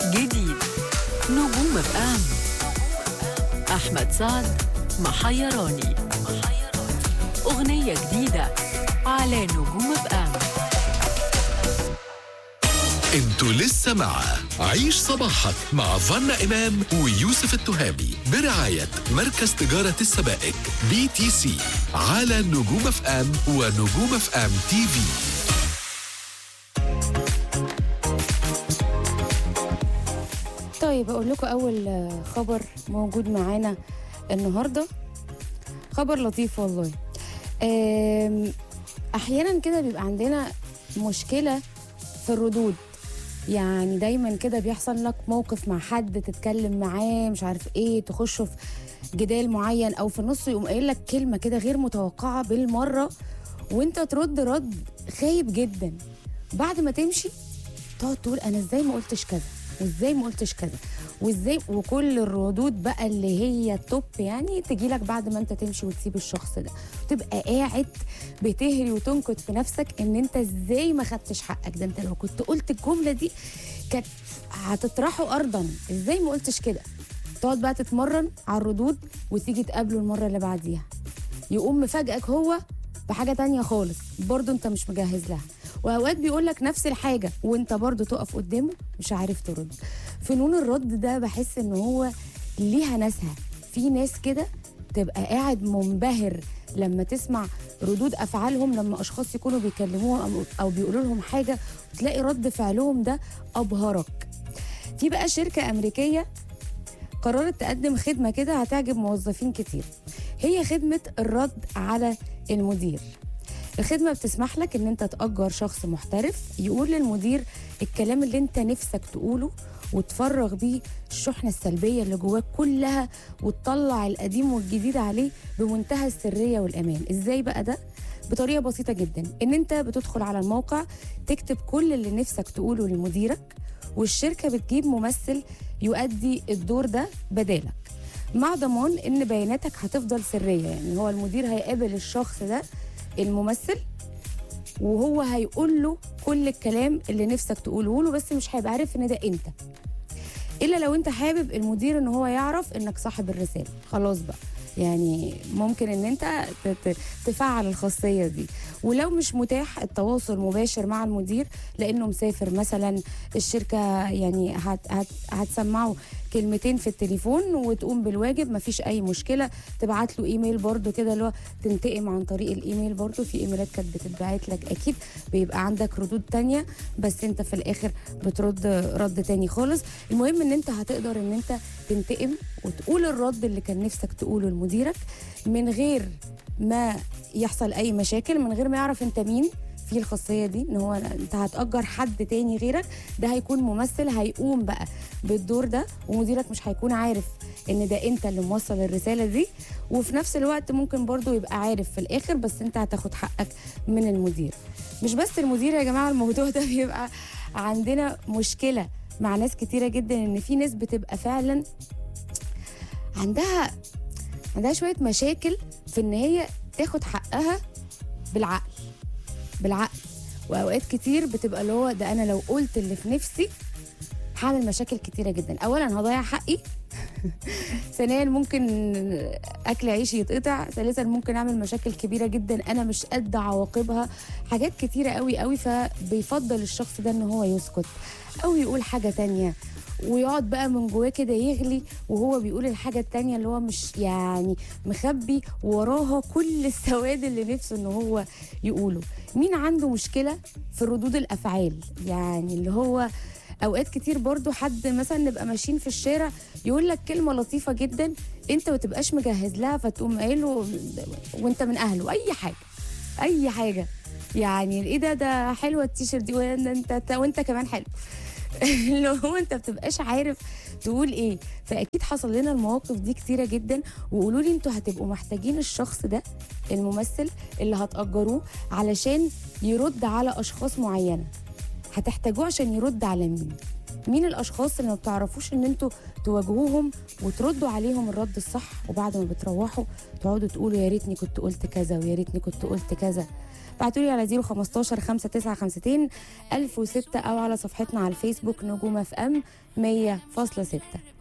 جديد نجوم اف ام احمد سعد محيراني اغنيه جديده على نجوم اف ام انتوا لسه مع عيش صباحك مع فنا إمام ويوسف التهامي برعاية مركز تجارة السبائك بي تي سي على نجوم اف ام ونجوم اف ام تي في طيب اقول لكم اول آه، خبر موجود معانا النهارده خبر لطيف والله آم، احيانا كده بيبقى عندنا مشكله في الردود يعني دايما كده بيحصل لك موقف مع حد تتكلم معاه مش عارف ايه تخشوا في جدال معين او في النص يقوم قايل لك كلمه كده غير متوقعه بالمره وانت ترد رد خايب جدا بعد ما تمشي تقعد تقول انا ازاي ما قلتش كذا وازاي ما قلتش كذا وازاي وكل الردود بقى اللي هي التوب يعني تجي لك بعد ما انت تمشي وتسيب الشخص ده تبقى قاعد بتهري وتنكت في نفسك ان انت ازاي ما خدتش حقك ده انت لو كنت قلت الجمله دي كانت هتطرحه ارضا ازاي ما قلتش كده تقعد بقى تتمرن على الردود وتيجي تقابله المره اللي بعديها يقوم مفاجئك هو بحاجه تانية خالص برضه انت مش مجهز لها واوقات بيقول لك نفس الحاجه وانت برضه تقف قدامه مش عارف ترد فنون الرد ده بحس ان هو ليها ناسها في ناس كده تبقى قاعد منبهر لما تسمع ردود افعالهم لما اشخاص يكونوا بيكلموهم أو- او بيقولوا لهم حاجه وتلاقي رد فعلهم ده ابهرك في بقى شركه امريكيه قررت تقدم خدمه كده هتعجب موظفين كتير هي خدمه الرد على المدير الخدمة بتسمح لك ان انت تأجر شخص محترف يقول للمدير الكلام اللي انت نفسك تقوله وتفرغ بيه الشحنة السلبية اللي جواك كلها وتطلع القديم والجديد عليه بمنتهى السرية والأمان ازاي بقى ده؟ بطريقة بسيطة جدا ان انت بتدخل على الموقع تكتب كل اللي نفسك تقوله لمديرك والشركة بتجيب ممثل يؤدي الدور ده بدالك مع ضمان ان بياناتك هتفضل سرية يعني هو المدير هيقابل الشخص ده الممثل وهو هيقول له كل الكلام اللي نفسك تقوله له بس مش هيبقى عارف ان ده انت الا لو انت حابب المدير ان هو يعرف انك صاحب الرساله خلاص بقى يعني ممكن ان انت ت- ت- تفعل الخاصيه دي ولو مش متاح التواصل مباشر مع المدير لانه مسافر مثلا الشركه يعني هت هت هتسمعه كلمتين في التليفون وتقوم بالواجب مفيش اي مشكله تبعت له ايميل برضو كده اللي هو تنتقم عن طريق الايميل برضو في ايميلات كانت بتتبعت لك اكيد بيبقى عندك ردود تانية بس انت في الاخر بترد رد تاني خالص المهم ان انت هتقدر ان انت تنتقم وتقول الرد اللي كان نفسك تقوله لمديرك من غير ما يحصل اي مشاكل من غير ما يعرف انت مين في الخاصيه دي ان هو انت هتاجر حد تاني غيرك ده هيكون ممثل هيقوم بقى بالدور ده ومديرك مش هيكون عارف ان ده انت اللي موصل الرساله دي وفي نفس الوقت ممكن برضو يبقى عارف في الاخر بس انت هتاخد حقك من المدير مش بس المدير يا جماعه الموضوع ده بيبقى عندنا مشكله مع ناس كتيره جدا ان في ناس بتبقى فعلا عندها عندها شويه مشاكل في ان هي تاخد حقها بالعقل بالعقل واوقات كتير بتبقى اللي هو ده انا لو قلت اللي في نفسي هعمل مشاكل كتيره جدا اولا هضيع حقي ثانيا ممكن اكل عيشي يتقطع ثالثا ممكن اعمل مشاكل كبيره جدا انا مش قد عواقبها حاجات كتيره قوي قوي فبيفضل الشخص ده ان هو يسكت او يقول حاجه تانية ويقعد بقى من جواه كده يغلي وهو بيقول الحاجة التانية اللي هو مش يعني مخبي وراها كل السواد اللي نفسه ان هو يقوله مين عنده مشكلة في ردود الأفعال يعني اللي هو اوقات كتير برضو حد مثلا نبقى ماشيين في الشارع يقول لك كلمه لطيفه جدا انت ما تبقاش مجهز لها فتقوم قايله وانت من اهله اي حاجه اي حاجه يعني ايه ده ده حلوه التيشيرت دي وانت انت وانت كمان حلو اللي هو انت بتبقاش عارف تقول ايه فاكيد حصل لنا المواقف دي كتيره جدا وقولوا لي انتوا هتبقوا محتاجين الشخص ده الممثل اللي هتاجروه علشان يرد على اشخاص معينه هتحتاجوه عشان يرد على مين مين الاشخاص اللي ما بتعرفوش ان انتوا تواجهوهم وتردوا عليهم الرد الصح وبعد ما بتروحوا تقعدوا تقولوا يا ريتني كنت قلت كذا ويا ريتني كنت قلت كذا ابعتولي على 015 5952 1006 او على صفحتنا على الفيسبوك نجوم اف ام 100.6